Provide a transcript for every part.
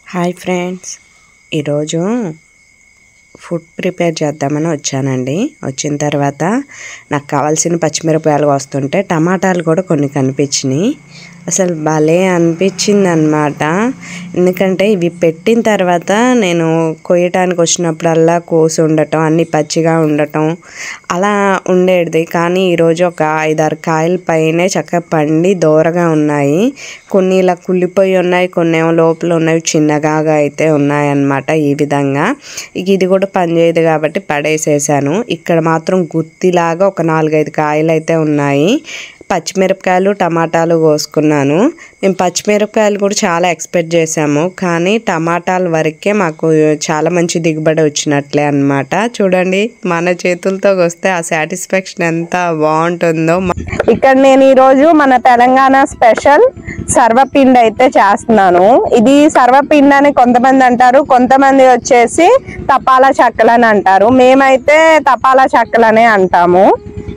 Hi friends ఈరోజు food prepare చేద్దామని వచ్చానండి వచ్చిన తర్వాత నాకు కావాల్సిన పచ్చిమిరపకాయలు వస్తుంటే టమాటాలు కూడా కొన్ని కనిపించినాయి అసలు భలే అనిపించింది అనమాట ఎందుకంటే ఇవి పెట్టిన తర్వాత నేను కొయ్యటానికి వచ్చినప్పుడల్లా కోసి ఉండటం అన్ని పచ్చిగా ఉండటం అలా ఉండేది కానీ ఈరోజు ఒక ఐదారు కాయల పైనే చక్కగా పండి దూరగా ఉన్నాయి కొన్ని ఇలా కుళ్ళిపోయి ఉన్నాయి కొన్ని ఏమో లోపల ఉన్నవి చిన్నగా అయితే ఉన్నాయన్నమాట ఈ విధంగా ఇక ఇది కూడా పనిచేయదు కాబట్టి పడేసేసాను ఇక్కడ మాత్రం గుత్తిలాగా ఒక నాలుగైదు కాయలు అయితే ఉన్నాయి పచ్చిమిరపకాయలు టమాటాలు కోసుకున్నాను మేము పచ్చిమిరపకాయలు కూడా చాలా ఎక్స్పెక్ట్ చేసాము కానీ టమాటాల వరకే మాకు చాలా మంచి దిగుబడి వచ్చినట్లే అన్నమాట చూడండి మన చేతులతో వస్తే ఆ సాటిస్ఫాక్షన్ ఎంత బాగుంటుందో ఇక్కడ నేను ఈ రోజు మన తెలంగాణ స్పెషల్ సర్వపిండి అయితే చేస్తున్నాను ఇది సర్వపిండి అని కొంతమంది అంటారు కొంతమంది వచ్చేసి తపాలా చెక్కలని అంటారు మేమైతే తపాలా చెక్కలనే అంటాము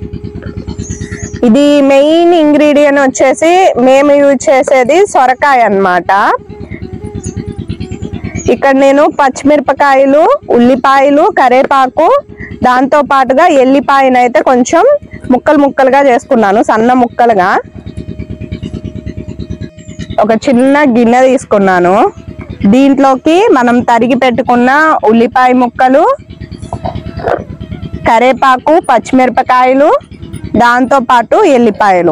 ఇది మెయిన్ ఇంగ్రీడియంట్ వచ్చేసి మేము యూజ్ చేసేది సొరకాయ అన్నమాట ఇక్కడ నేను పచ్చిమిరపకాయలు ఉల్లిపాయలు కరేపాకు దాంతో పాటుగా ఎల్లిపాయను అయితే కొంచెం ముక్కలు ముక్కలుగా చేసుకున్నాను సన్న ముక్కలుగా ఒక చిన్న గిన్నె తీసుకున్నాను దీంట్లోకి మనం తరిగి పెట్టుకున్న ఉల్లిపాయ ముక్కలు కరేపాకు పచ్చిమిరపకాయలు దాంతో పాటు ఎల్లిపాయలు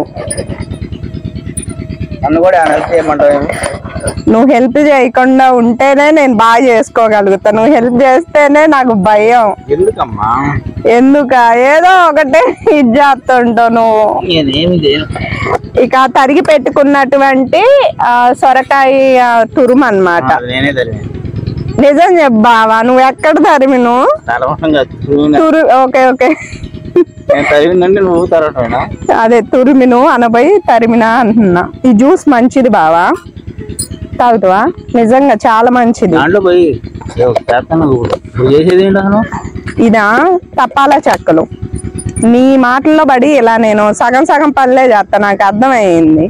నన్ను కూడా హెల్ప్ చేయమంటావు నువ్వు హెల్ప్ చేయకుండా ఉంటేనే నేను బాగా చేసుకోగలుగుతా నువ్వు హెల్ప్ చేస్తేనే నాకు భయం ఎందుకమ్మా ఎందుక ఏదో ఒకటే ఇది చేస్తుంటావు నువ్వు నేనేమి చేయను ఇక తరిగి పెట్టుకున్నటువంటి ఆ, సొరకాయ ఆ, తురుము అన్నమాట అది నేనే తెలియదు నిజం చెప్పావా నువ్వు ఎక్కడ తరిమిను తలవటంగా తురు ఓకే ఓకే నేను తరిగిందంటే నువ్వు తరవటమేనా అదే తురిమిను అనబోయి తరిమినా అంటున్నా ఈ జ్యూస్ మంచిది బావా తాగుతావా నిజంగా చాలా మంచిది దాంట్లో పోయి ఏవో చేస్తాను నువ్వు నువ్వు చేసేది ఏంటి అసలు ఇదా తపాలా చెక్కలు నీ మాటల్లో పడి ఇలా నేను సగం సగం పనులే చేస్తా నాకు అర్థమైంది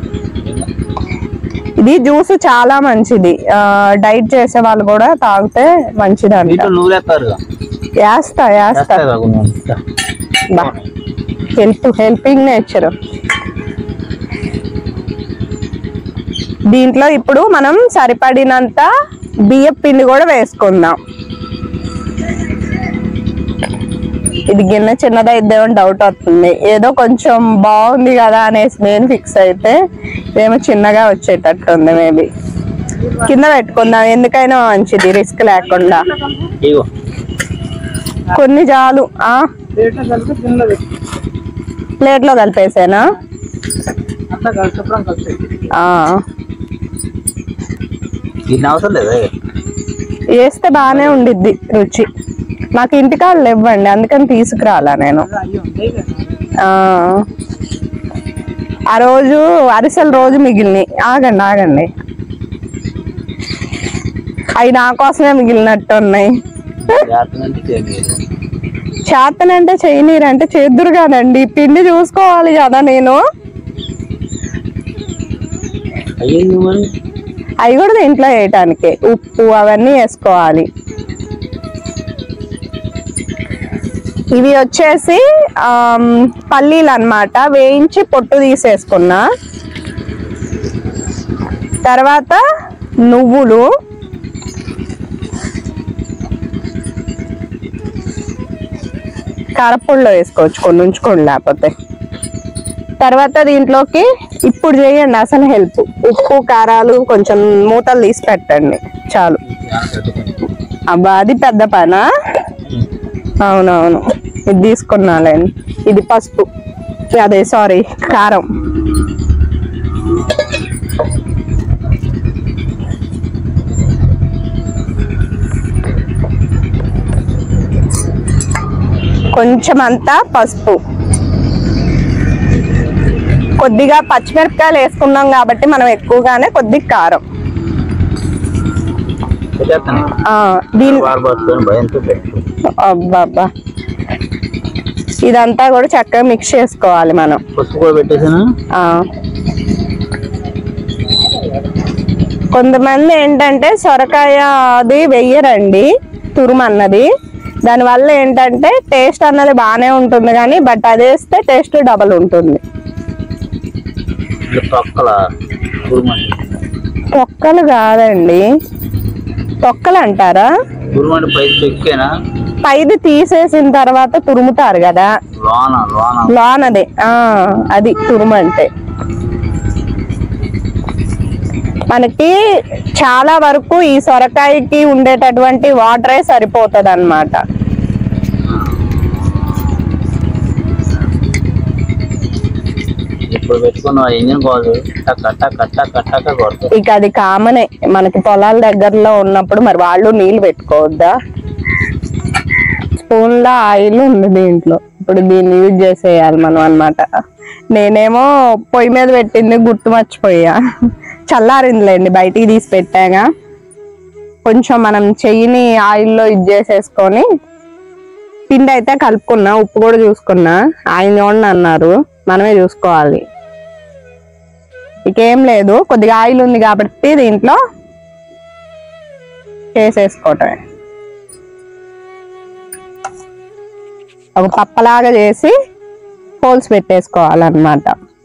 ఇది జ్యూస్ చాలా మంచిది ఆ, డైట్ చేసే వాళ్ళు కూడా తాగితే మంచిది అంట వీటిలో నువ్వు లేస్తారు వేస్తా వేస్తా చేస్తా కొంచెం బా హెల్ప్ హెల్పింగ్ నేచర్ దీంట్లో ఇప్పుడు మనం సరిపడినంత బియ్యం పిండి కూడా వేసుకుందాం ఇది గిన్నె చిన్నదైద్దేమో డౌట్ వస్తుంది ఏదో కొంచెం బాగుంది కదా అనేసి నేను ఫిక్స్ అయితే ఏమో చిన్నగా వచ్చేటట్టుంది మేబీ కింద పెట్టుకుందాం ఎందుకైనా మంచిది రిస్క్ లేకుండా ఇగో కొన్ని చాలు ఆ ప్లేట్లో కలిపేసానా ఆ, దీన్ని అవసరం లేదా వేస్తే బాగానే ఉండిద్ది రుచి నాకు ఇంటికాళ్ళు ఇవ్వండి అందుకని తీసుకురాలా నేను ఆ ఆ రోజు అరిసెలు రోజు మిగిలినాయి ఆగండి ఆగండి అవి నా కోసమే మిగిలినట్టు ఉన్నాయి చేస్తానంటే చేయలేదు చేతనంటే చేయనీరంటే చేద్దురు కదండి పిండి చూసుకోవాలి కదా నేను అయ్యింది మరి అవి కూడా దీంట్లో వేయటానికి ఉప్పు అవన్నీ వేసుకోవాలి ఇవి వచ్చేసి ఆమ్, పల్లీలు అన్నమాట వేయించి పొట్టు తీసేసుకున్నా తర్వాత నువ్వులు కారపొడిలో వేసుకోవచ్చు కొన్ని ఉంచుకోండి లేకపోతే తర్వాత దీంట్లోకి ఇప్పుడు చేయండి అసలు హెల్ప్ ఉప్పు కారాలు కొంచెం మూతలు తీసి పెట్టండి చాలు అబ్బా అది పెద్ద పనా అవునవును ఇది తీసుకున్నాలేండి ఇది పసుపు అదే సారీ కారం కొంచెం అంతా పసుపు కొద్దిగా పచ్చిమిరపకాయలు వేసుకున్నాం కాబట్టి మనం ఎక్కువగానే కొద్దిగా కారం చేస్తాను ఆ, దీని బాగా పట్టుకొని భయంతో పెట్టు అబ్బబ్బా ఇదంతా కూడా చక్కగా మిక్స్ చేసుకోవాలి మనం పసుపు కూడా పెట్టేసాను ఆ కొంతమంది ఏంటంటే సొరకాయ అది వెయ్యరండి తురుము అన్నది దానివల్ల ఏంటంటే టేస్ట్ అన్నది బాగానే ఉంటుంది కానీ బట్ అది వేస్తే టేస్ట్ డబల్ ఉంటుంది ఇది తొక్కల గురుమండి తొక్కలు కాదండి తొక్కలు అంటారా గురుమండి పై చెక్కేనా పైది తీసేసిన తర్వాత తురుముతారు కదా లోన లోన లోనదే ఆ అది తురుము అంటే మనకి చాలా వరకు ఈ సొరకాయకి ఉండేటటువంటి వాటరే సరిపోతుంది అనమాట ఇప్పుడు పెట్టుకున్న ఇంజిన్ కాదు టక్క టక్క టక్క టక్క కొడుతుంది ఇక అది కామనే మనకి పొలాల దగ్గరలో ఉన్నప్పుడు మరి వాళ్ళు నీళ్ళు పెట్టుకోవద్దా స్పూన్ లో ఆయిల్ ఉంది దీంట్లో ఇప్పుడు దీన్ని యూజ్ చేసేయాలి మనం అన్నమాట నేనేమో పొయ్యి మీద పెట్టింది గుర్తు మర్చిపోయా చల్లారిందిలేండి బయటికి తీసి పెట్టాగా కొంచెం మనం చెయ్యిని ఆయిల్లో ఇది చేసేసుకొని పిండి అయితే కలుపుకున్నా ఉప్పు కూడా చూసుకున్నా ఆయన చూడండి అన్నారు మనమే చూసుకోవాలి ఇకేం లేదు కొద్దిగా ఆయిల్ ఉంది కాబట్టి దీంట్లో చేసేసుకోవటమే ఒక పప్పలాగా చేసి హోల్స్ పెట్టేసుకోవాలన్నమాట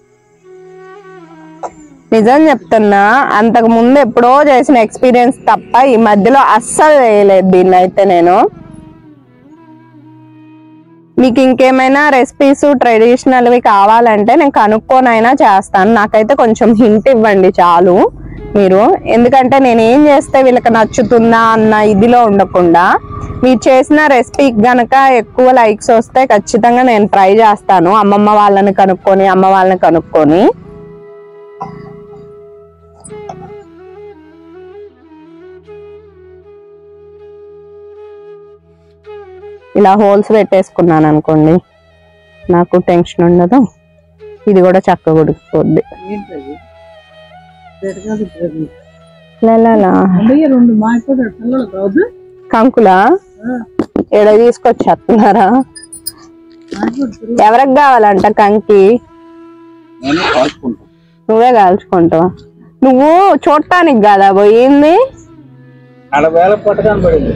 నిజం చెప్తున్నా అంతకు ముందు ఎప్పుడో చేసిన ఎక్స్పీరియన్స్ తప్ప ఈ మధ్యలో అస్సలు చేయలేదు దీన్ని అయితే నేను మీకు ఇంకేమైనా రెసిపీస్ ట్రెడిషనల్వి కావాలంటే నేను కనుక్కోనైనా చేస్తాను నాకైతే కొంచెం హింట్ ఇవ్వండి చాలు మీరు ఎందుకంటే నేను ఏం చేస్తే వీళ్ళకి నచ్చుతుందా అన్న ఇదిలో ఉండకుండా మీరు చేసిన రెసిపీకి గనక ఎక్కువ లైక్స్ వస్తే ఖచ్చితంగా నేను ట్రై చేస్తాను అమ్మమ్మ వాళ్ళని కనుక్కొని అమ్మ వాళ్ళని కనుక్కొని ఇలా హోల్స్ పెట్టేసుకున్నాను అనుకోండి నాకు టెన్షన్ ఉండదు ఇది కూడా చక్కగా ఉడికిపోద్ది లలలా. రెండు మాట్లాడే పిల్లలు కాదు కంకులా ఎడ తీసుకొచ్చేస్తున్నారా ఎవరికి కావాలంట కంకి నేను కాల్చుకుంటాను నువ్వే కాల్చుకుంటావా నువ్వు చూడటానికి కదా పోయింది నలభై వేల పట్టకాన్ని పడింది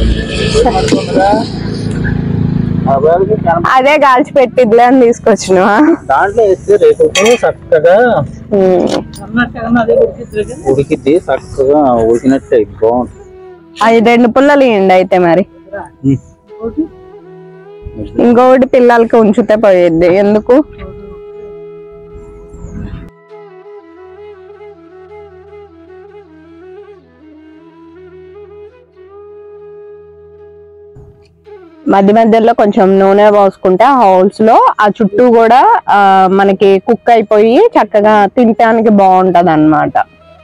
నలభై వేలకి కనప- అదే కాల్చి పెట్టిద్లే అని తీసుకొచ్చినవా దాంట్లో వేస్తే రేపు చక్కగా ఉమ్. అన్నట్టుగా అదే ఉడికిద్దరు ఉడికిద్ది చక్కగా ఉడికినట్టే బాగుంటుంది అవి రెండు పుల్లలు ఇవ్వండి అయితే మరి ఉమ్. ఇంకొకటి పిల్లలకి ఉంచితే పోయేది ఎందుకు మధ్య మధ్యలో కొంచెం నూనె పోసుకుంటే ఆ హోల్స్ లో ఆ చుట్టూ కూడా ఆ, మనకి కుక్ అయిపోయి చక్కగా తినటానికి బాగుంటది అనమాట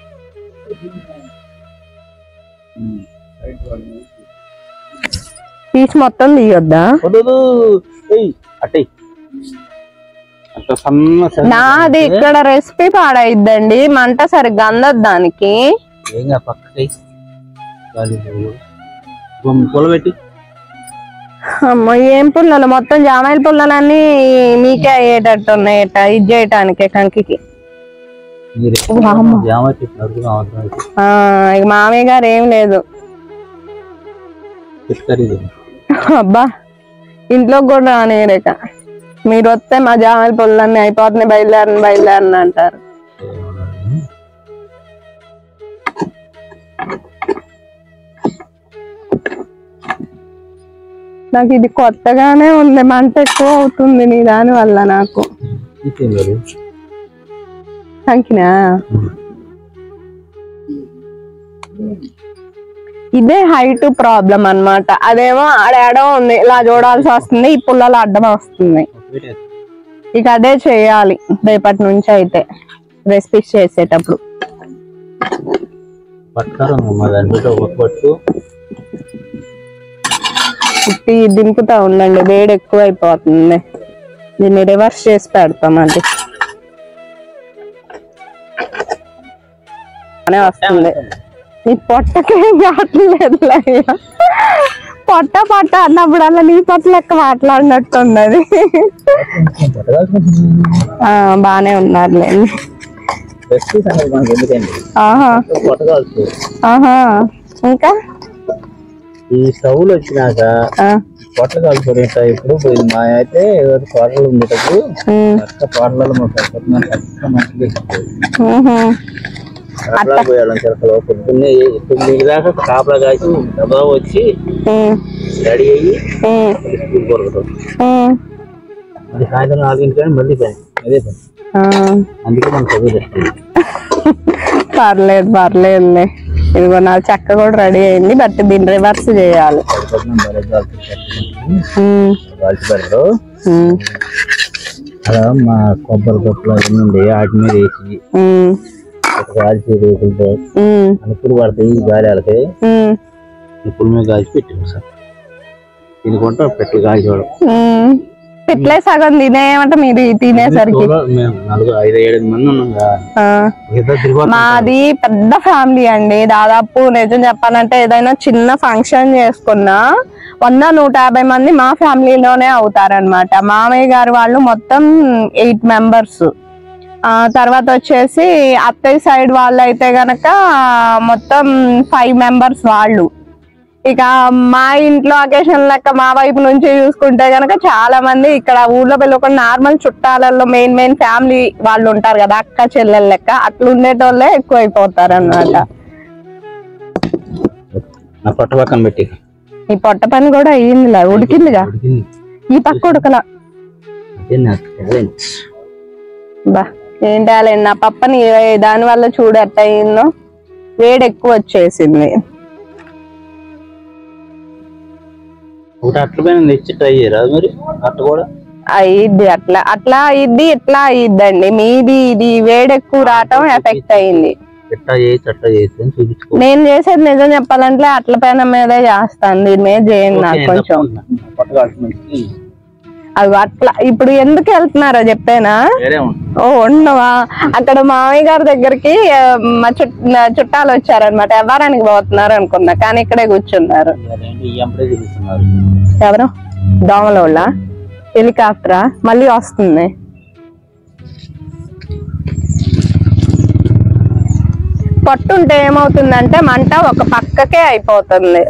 పీస్ మొత్తం తీయొద్దా వదదు ఏయ్ అట్టేయ్ అట్లా సన్న సన్న నాది ఇక్కడ రెసిపీ పాడైద్దండి మంట సరిగ్గా అందదు దానికి ఏం కాదు పక్కకి గాలి పొలబెట్టి అమ్మో ఏం పుల్లలు మొత్తం జామాయిల పుల్లలన్నీ మీకే అయ్యేటట్టు ఉన్నాయి ఇట్ట ఇది చేయటానికి కంకికి మీరు వామ్మో. జామ చెట్లు అడుగుదాం అవసరం అయితే ఆ, ఇక మామయ్య గారు ఏం లేదు చెప్తారు ఇది అబ్బా ఇంట్లో కూడా రానియరేక మీరు వస్తే మా జామాయిల పుల్లలన్నీ అయిపోతున్నాయి బయలుదేరని బయలుదేరని అంటారు నాకు ఇది కొత్తగానే ఉంది మంట ఎక్కువ అవుతుంది నీ దాని వల్ల నాకు ఇది మరి సంకినా ఇదే హైట్ ప్రాబ్లం అన్నమాట అదేమో ఆడేడో ఉంది ఇలా చూడాల్సి వస్తుంది ఈ పుల్లలు అడ్డం వస్తుంది ఇక అదే చేయాలి రేపటి నుంచి అయితే రెసిపీస్ చేసేటప్పుడు పట్టుకారు మా దాని బిడ్డ ఒక పట్టు ఉట్టి దింపుతా ఉండండి వేడి ఎక్కువ అయిపోతుంది దీన్ని రివర్స్ చేసి పెడతాం అది అనే వస్తుంది నీ పొట్టకేం కావట్లేదు పొట్ట పొట్ట అన్నప్పుడల్లా నీ పొట్ట లెక్క మాట్లాడినట్టుంది అది ఆ, బానే ఉన్నారులేండి బెస్ట్ సంగతి మనకి ఎందుకండి ఆహా పొట్ట కాల్చు ఆహా ఇంకా ఈ స్టవ్లు వచ్చినాక ఆ, పొట్ల కాల్చుకోవడం ఇప్పుడు పోయింది మా అయితే ఏదో తోటలు ఉండేటప్పుడు ఉమ్, కరెక్ట్ తోటలలో మా పక్కన కరెక్ట్ మంచిగా ఉహు, కాపలా పోయాలి చిలకలో పొద్దున్నే తొమ్మిది దాకా కాపలా కాసి డబ్బా వచ్చి ఉమ్, రెడీ అయ్యి ఉమ్, స్కూల్ కొరకటం ఉమ్, అది సాయంత్రం నాలుగింటి కానీ మళ్ళీ పని అదే పని ఆ, అందుకే మనం చదువు తెస్తుంది పర్లేదు పర్లేదులే ఇదిగో నా చెక్క కూడా రెడీ అయింది బట్ దీన్ని రివర్స్ చేయాలి పొద్దున్న భలే కాల్చి ఉమ్, కాల్చి పెడతారు ఉమ్, అలా మా కొబ్బరి కొప్పలు అవన్నీ ఉండే వాటి మీద వేసి ఉమ్, ఒక కాల్చి రేకులతో ఉమ్, అనుకులు పడతాయి గాలి వెళ్తాయి ఉమ్, ఇప్పుడు మేము కాల్చి పెట్టాము సార్ తినుకుంటా పెట్లు కాల్చేవాడు ఉమ్. పిట్లే సగం తినేయమంటే మీరు తినేసరికి మేము నలుగురు ఐదు ఏడు మంది ఉన్నాం కదా. ఆ. ఇద్దరు తిరిగి మాది పెద్ద ఫ్యామిలీ అండి దాదాపు నిజం చెప్పాలంటే ఏదైనా చిన్న ఫంక్షన్ చేసుకున్నా వంద నూట యాభై మంది మా ఫ్యామిలీలోనే అవుతారనమాట మామయ్య గారు వాళ్ళు మొత్తం ఎయిట్ మెంబర్స్ ఆ తర్వాత వచ్చేసి అత్తయ్య సైడ్ వాళ్ళు అయితే గనక మొత్తం ఫైవ్ మెంబర్స్ వాళ్ళు ఇక మా ఇంట్లో అకేషన్ లెక్క మా వైపు నుంచి చూసుకుంటే గనక చాలా మంది ఇక్కడ ఊర్లో పిలవకుండా నార్మల్ చుట్టాలలో మెయిన్ మెయిన్ ఫ్యామిలీ వాళ్ళు ఉంటారు కదా అక్క చెల్లెల లెక్క అట్లా ఉండేటోళ్ళే ఎక్కువ అయిపోతారు అనమాట నా పట్ట పక్కన పెట్టి ఈ పొట్ట పని కూడా అయ్యిందిలా ఉడికిందిగా ఉడికింది. ఈ పక్క ఉడకల అదే నాకు టాలెంట్ బా ఏం టాలెంట్ నా పప్పని దాని వల్ల చూడు ఎట్ట అయిందో వేడి ఎక్కువ వచ్చేసింది ఒకటి అట్ల పైన తెచ్చి ట్రై చేయరాదు మరి అట్ట కూడా అయ్యిద్ది అట్లా అట్లా అయ్యిద్ది ఇట్లా అయ్యిద్దండి మీది ఇది వేడి ఎక్కువ రావటం ఎఫెక్ట్ అయింది ఎట్టా చేయొచ్చు అట్టా చేయొచ్చు అని చూపించుకో నేను చేసేది నిజం చెప్పాలంటే అట్ల పైన మీదే చేస్తాను దీని మీద చేయండి నాకు నేను కొంచెం తప్పుకున్నా. పట్ట కాల్చి మంచిది అది అట్లా ఇప్పుడు ఎందుకు వెళ్తున్నారో చెప్పేనా వేరే ఉంటుంది ఓ ఉండవా అక్కడ మామయ్య గారి దగ్గరికి ఆ, మా చుట్ నా చుట్టాలు వచ్చారనమాట ఎవరానికి పోతున్నారు అనుకున్నా కానీ ఇక్కడే కూర్చున్నారు అదేంటి ఈ ఎంపడే చూపిస్తున్నారు ఎవరు దోమలోళ్ళ హెలికాప్టరా మళ్ళీ వస్తుంది పట్టుంటే ఏమవుతుందంటే మంట ఒక పక్కకే అయిపోతుంది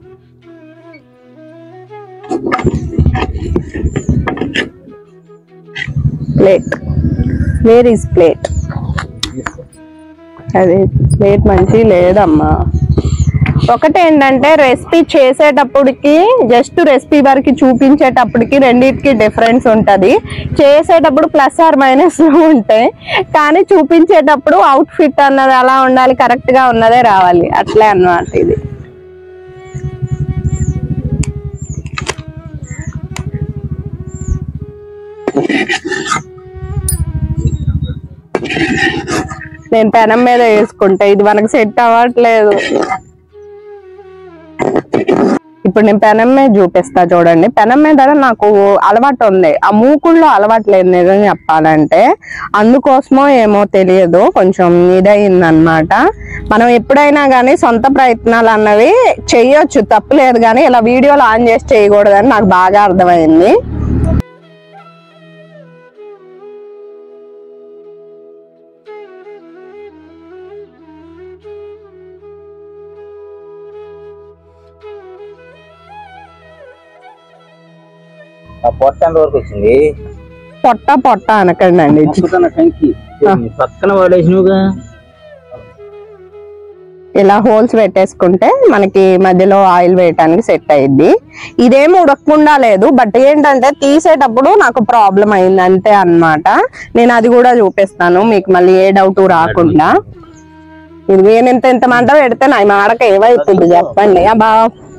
ప్లేట్ వేర్ ఈస్ ప్లేట్ అదే ప్లేట్ మంచి లేదమ్మా ఒకటేంటంటే రెసిపీ చేసేటప్పటికి జస్ట్ రెసిపీ వరకు చూపించేటప్పటికి రెండింటికి డిఫరెన్స్ ఉంటది చేసేటప్పుడు ప్లస్ ఆర్ మైనస్ ఉంటాయి కానీ చూపించేటప్పుడు అవుట్ ఫిట్ అన్నది అలా ఉండాలి కరెక్ట్ గా ఉన్నదే రావాలి అట్లే అన్నమాట ఇది నేను పెనం మీద వేసుకుంటా ఇది మనకు సెట్ అవ్వట్లేదు ఇప్పుడు నేను పెనం మీద చూపిస్తా చూడండి పెనం మీద నాకు అలవాటు ఉంది ఆ మూకుల్లో అలవాటు లేదు నిజం చెప్పాలంటే అందుకోసమో ఏమో తెలియదు కొంచెం ఇదయిందనమాట మనం ఎప్పుడైనా కానీ సొంత ప్రయత్నాలు అన్నవి చెయ్యొచ్చు తప్పులేదు కానీ ఇలా వీడియోలు ఆన్ చేసి చేయకూడదని నాకు బాగా అర్థమైంది ఆ పొట్ట ఎంత వరకు వచ్చింది పొట్ట పొట్ట అనకండి అండి అనుకుంటున్న కంకి నీ పక్కన పడేసినవుగా ఇలా హోల్స్ పెట్టేసుకుంటే మనకి మధ్యలో ఆయిల్ వేయటానికి సెట్ అయ్యిద్ది ఇదేం ఉడకకుండా లేదు బట్ ఏంటంటే తీసేటప్పుడు నాకు ప్రాబ్లం అయింది అంతే అన్నమాట నేను అది కూడా చూపిస్తాను మీకు మళ్ళీ ఏ డౌట్ రాకుండా ఇది నేను ఇంత ఇంత మంట పెడితే నా మాడక ఏమైతుంది చెప్పండి అబ్బా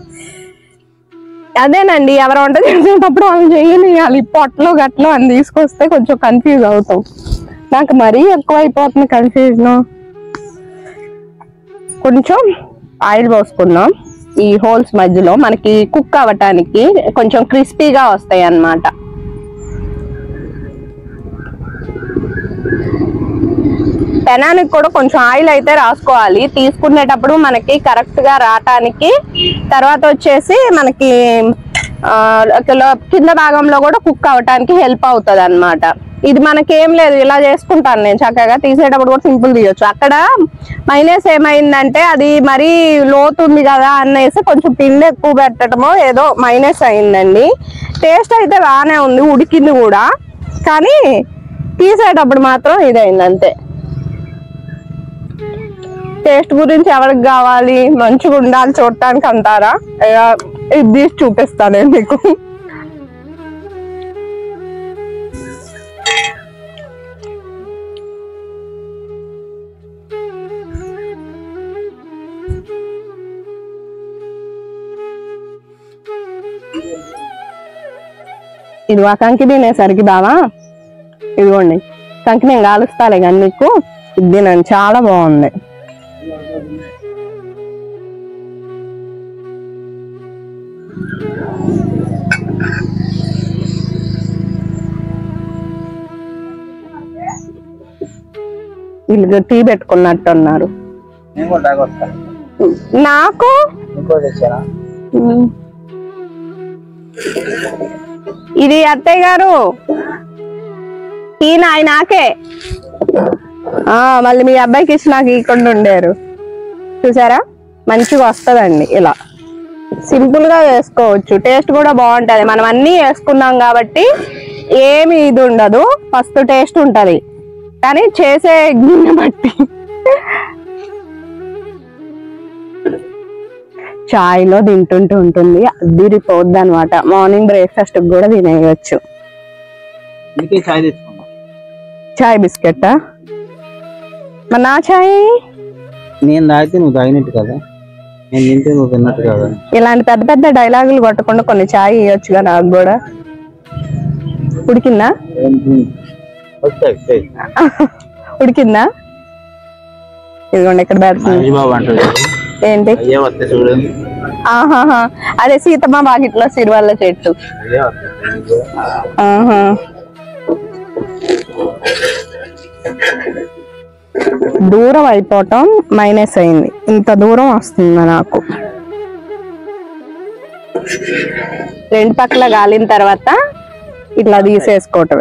అదేనండి ఎవరు వంట చేసేటప్పుడు వాళ్ళు చేయనియాలి పొట్టలో గట్లో అని తీసుకొస్తే కొంచెం కన్ఫ్యూజ్ అవుతాం నాకు మరీ ఎక్కువ అయిపోతుంది కన్ఫ్యూజన్ కొంచెం ఆయిల్ పోసుకుందాం ఈ హోల్స్ మధ్యలో మనకి కుక్ అవ్వటానికి కొంచెం క్రిస్పీగా వస్తాయి అన్నమాట పెనానికి కూడా కొంచెం ఆయిల్ అయితే రాసుకోవాలి తీసుకునేటప్పుడు మనకి కరెక్ట్ గా రావటానికి తర్వాత వచ్చేసి మనకి ఆ, లో- కింద భాగంలో కూడా కుక్ అవటానికి హెల్ప్ అవుతుంది అనమాట ఇది మనకేం లేదు ఇలా చేసుకుంటాను నేను చక్కగా తీసేటప్పుడు కూడా సింపుల్ తీయొచ్చు అక్కడ మైనస్ ఏమైందంటే అది మరీ లోతు ఉంది కదా అనేసి కొంచెం పిండి ఎక్కువ పెట్టడమో ఏదో మైనస్ అయిందండి టేస్ట్ అయితే బాగానే ఉంది ఉడికింది కూడా కానీ తీసేటప్పుడు మాత్రం ఇదైంది అంతే టేస్ట్ గురించి ఎవరికి కావాలి మంచిగా ఉండాలి చూడటానికి అంటారా ఇక ఇది తీసి చూపిస్తాను నేను మీకు ఇది ఆ కంకి తినేసరికి బావా ఇదిగోండి కంకి నేను కాలుస్తాలే కానీ మీకు ఇది తినండి చాలా బాగుంది వీళ్ళు టీ పెట్టుకున్నట్టు ఉన్నారు నేను కూడా తాగొస్తాను నాకు ఇంకో తెచ్చానా ఉమ్. ఇది అత్తయ్య గారు ఈయన ఆయన నాకే ఆ మళ్ళీ మీ అబ్బాయికి ఇచ్చి నాకు ఇవ్వకుండా ఉండారు చూసారా మంచిగా వస్తదండి ఇలా సింపుల్ గా వేసుకోవచ్చు టేస్ట్ కూడా బాగుంటది మనం అన్ని వేసుకున్నాం కాబట్టి ఏమి ఇది ఉండదు ఫస్ట్ టేస్ట్ ఉంటది కానీ చేసే గిన్నె బట్టి చాయ్ లో తింటుంటూ ఉంటుంది అదిరిపోద్ది అనమాట మార్నింగ్ బ్రేక్ఫాస్ట్ కూడా తినేయచ్చు ఇంకే చాయ్ తెచ్చుకున్నా చాయ్ బిస్కెట్ మరి నా చాయ్ నేను తాగితే నువ్వు తాగినట్టు కదా నేను తింటే నువ్వు తిన్నట్టు కదా ఇలాంటి పెద్ద పెద్ద డైలాగులు కొట్టకుండా కొన్ని చాయ్ ఇవ్వచ్చుగా నాకు కూడా ఉడికిందా వస్తాయి వస్తాయి ఉడికిందా ఇదిగోండి ఇక్కడ పెడుతుంది బాబు అంటాడు ఏంటి అయ్యే వస్తాయి చూడండి ఆహాహా అదే సీతమ్మ వాకిట్లో సిరివల్ల చెట్టు అయ్యే వస్తాయి ఆహా దూరం అయిపోవటం మైనస్ అయింది ఇంత దూరం వస్తుంది నాకు రెండు పక్కల గాలిన తర్వాత ఇట్లా తీసేసుకోవటమే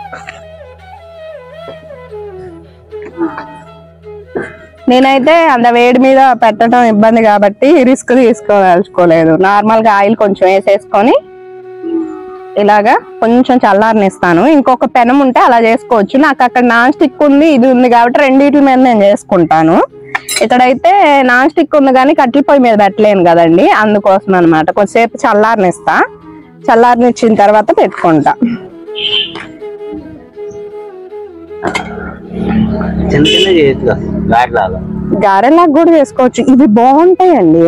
నేనైతే అంత వేడి మీద పెట్టడం ఇబ్బంది కాబట్టి రిస్క్ తీసుకోదలుచుకోలేదు నార్మల్ గా ఆయిల్ కొంచెం వేసేసుకొని ఇలాగా కొంచెం చల్లారనిస్తాను ఇంకొక పెనం ఉంటే అలా చేసుకోవచ్చు నాకు అక్కడ నాన్ స్టిక్ ఉంది ఇది ఉంది కాబట్టి రెండింటి మీద నేను చేసుకుంటాను ఇక్కడైతే నాన్ స్టిక్ ఉంది కానీ కట్టెల పొయ్యి మీద పెట్టలేను కదండి అందుకోసం అనమాట కొద్దిసేపు చల్లారనిస్తా చల్లారనిచ్చిన తర్వాత పెట్టుకుంటా చిన్న చిన్న చేయొచ్చు కదా గాడి లాగా గారెలాగా కూడా చేసుకోవచ్చు ఇవి బాగుంటాయండి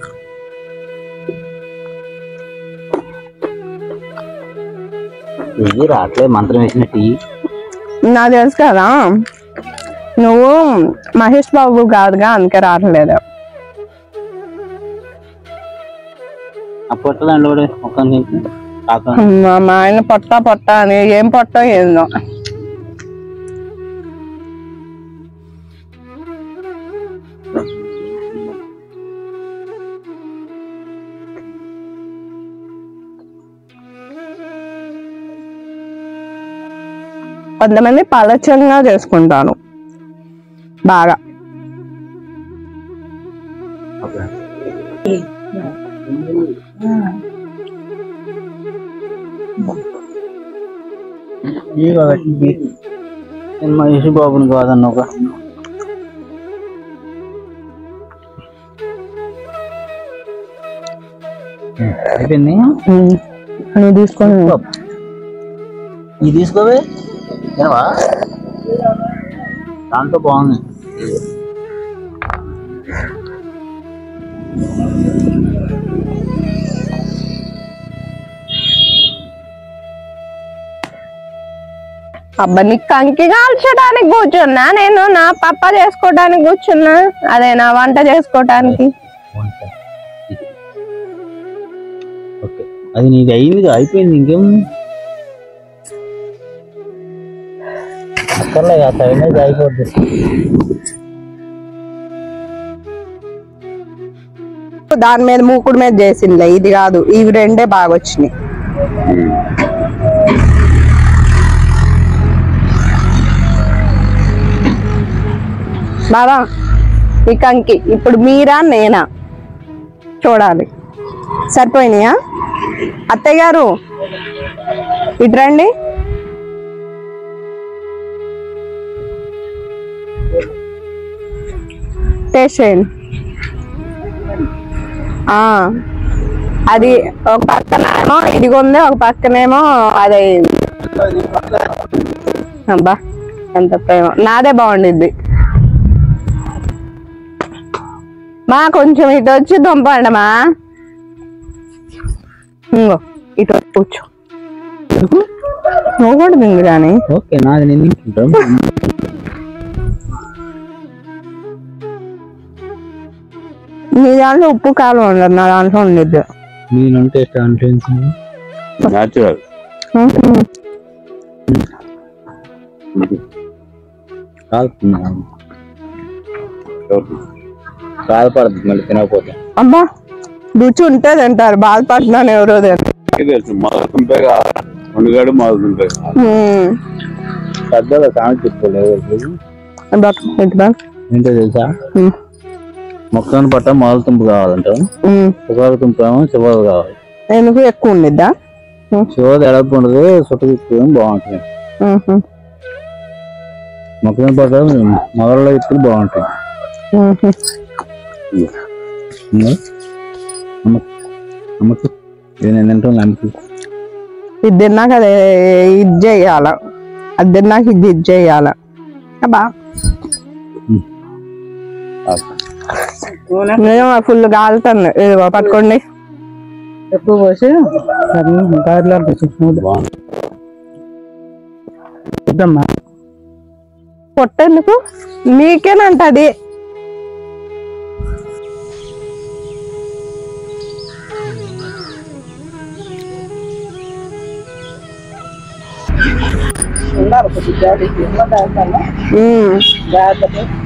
ఇవి రావట్లే మంత్రం వేసిన టీ నాకు తెలుసు కదా నువ్వు మహేష్ బాబు కాదుగా అందుకే రావట్లేదు ఆ పొట్ట దాంట్లో కూడా ఒక్క కాక మా మా ఆయన పొట్ట పొట్ట అని ఏం పొట్ట ఏందో కొంతమంది పలచంగా చేసుకుంటాను బాగా ఓకే. ఈ ఒకటి నేను మహేష్ బాబుని కాదన్న ఒక అయిపోయింది ఉమ్. నువ్వు తీసుకొని ఇది తీసుకోవే ఏవా దాంట్లో బాగుంది అబ్బా నీకు కంకి కాల్చడానికి కూర్చున్నా నేను నా పప్ప చేసుకోవడానికి కూర్చున్నా అదే నా వంట చేసుకోవడానికి వంట. ఇది. ఓకే అది నీది అయింది అయిపోయింది ఇంకేం అక్కర్లే ఆ సైడ్ మీద అయిపోద్ది దాని మీద మూకుడు మీద చేసిందిలే ఇది కాదు ఇవి రెండే బాగా వచ్చినాయి బాబా ఈ కంకి ఇప్పుడు మీరా నేనా చూడాలి సరిపోయినాయా అత్తయ్య గారు ఇటు రండి టేస్ట్ చేయండి ఆ, అది ఒక పక్కనేమో ఇదిగొంది ఒక పక్కనేమో అది అబ్బా ఎంత ప్రేమ నాదే బాగుండిద్ది మా కొంచెం ఇటు వచ్చి దుంపండి మా ఇంగో ఇటు వచ్చి కూర్చో నువ్వు కూడా తింది కానీ ఓకే నాది నేను తింటుంటాం నీ దాంట్లో ఉప్పు కారం ఉండదు నా దాంట్లో ఉండిద్ది నేను టేస్ట్ అంటే న్యాచురల్ కాలుతున్నాను కాలుపడుతుంది మళ్ళీ తినకపోతే అబ్బా రుచి ఉంటే తింటారు బాధపడుతున్నాను ఎవరో తింటారు తెలుసు మొదలుతుంపే కావాలి ఉండగాడు మొదలుతుంపే కావాలి ఉమ్. పెద్దగా సామెత చెప్పుకోలేదు అబ్బా, ఇటు బా. ఏంటో తెలుసా ఉమ్. మొక్కను పట్ట మొదలు తుంపు కావాలంట ఉమ్. చివరి తుంపు ఏమో చివరి కావాలి ఎందుకు ఎక్కువ ఉండిద్దా చివరి ఎడపు ఉండదు చుట్టు తిప్పుకోవడం బాగుంటుంది ఉహు. మొక్కను పట్ట మొదలలో ఇత్తులు బాగుంటాయి ఉహు. ఇంకా అమ్మకి అమ్మకి ఇది నేను తింటాను అమ్మకి ఇది తిన్నాక అది ఇది చెయ్యాల అది తిన్నాక ఇది ఇది చెయ్యాల అబ్బా నేను ఫుల్ కాలుతుంది ఇదిగో పట్టుకోండి ఎక్కువ పోసి గారెలా బాగుంటుంది చూద్దామా పొట్టెందుకు నీకేనంట అది ఉండాలి కొద్దిగా జాడీకి. ఉన్న దానికన్నా ఉమ్. జాగ్రత్త